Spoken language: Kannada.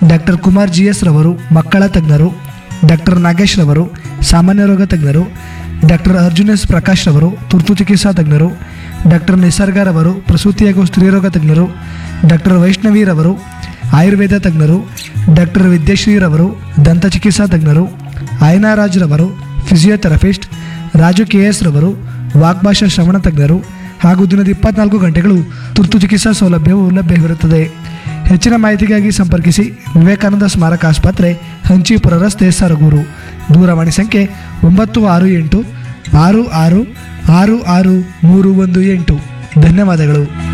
ಡಾಕ್ಟರ್ ಕುಮಾರ್ ಜಿ ಎಸ್ ರವರು ಮಕ್ಕಳ ತಜ್ಞರು ಡಾಕ್ಟರ್ ನಾಗೇಶ್ ರವರು ಸಾಮಾನ್ಯ ರೋಗ ತಜ್ಞರು ಡಾಕ್ಟರ್ ಅರ್ಜುನ್ ಎಸ್ ಪ್ರಕಾಶ್ ರವರು ತುರ್ತು ಚಿಕಿತ್ಸಾ ತಜ್ಞರು ಡಾಕ್ಟರ್ ನಿಸರ್ಗ ರವರು ಪ್ರಸೂತಿ ಹಾಗೂ ಸ್ತ್ರೀರೋಗ ತಜ್ಞರು ಡಾಕ್ಟರ್ ವೈಷ್ಣವಿ ರವರು ಆಯುರ್ವೇದ ತಜ್ಞರು ಡಾಕ್ಟರ್ ವಿದ್ಯಶ್ರೀ ರವರು ದಂತ ಚಿಕಿತ್ಸಾ ತಜ್ಞರು ಆಯನಾರಾಜ್ ರವರು ಫಿಸಿಯೋಥೆರಪಿಸ್ಟ್ ರಾಜು ಕೆ ಎಸ್ ರವರು ವಾಗ್ಭಾಷಾ ಶ್ರವಣ ತಜ್ಞರು ಹಾಗೂ ದಿನದ ಇಪ್ಪತ್ನಾಲ್ಕು ಗಂಟೆಗಳು ತುರ್ತು ಚಿಕಿತ್ಸಾ ಸೌಲಭ್ಯವು ಲಭ್ಯವಿರುತ್ತದೆ ಹೆಚ್ಚಿನ ಮಾಹಿತಿಗಾಗಿ ಸಂಪರ್ಕಿಸಿ ವಿವೇಕಾನಂದ ಸ್ಮಾರಕ ಆಸ್ಪತ್ರೆ ಹಂಚಿಪುರ ರಸ್ತೆ ಸರಗೂರು ದೂರವಾಣಿ ಸಂಖ್ಯೆ ಒಂಬತ್ತು ಆರು ಎಂಟು ಆರು ಆರು ಆರು ಆರು ಮೂರು ಒಂದು ಎಂಟು ಧನ್ಯವಾದಗಳು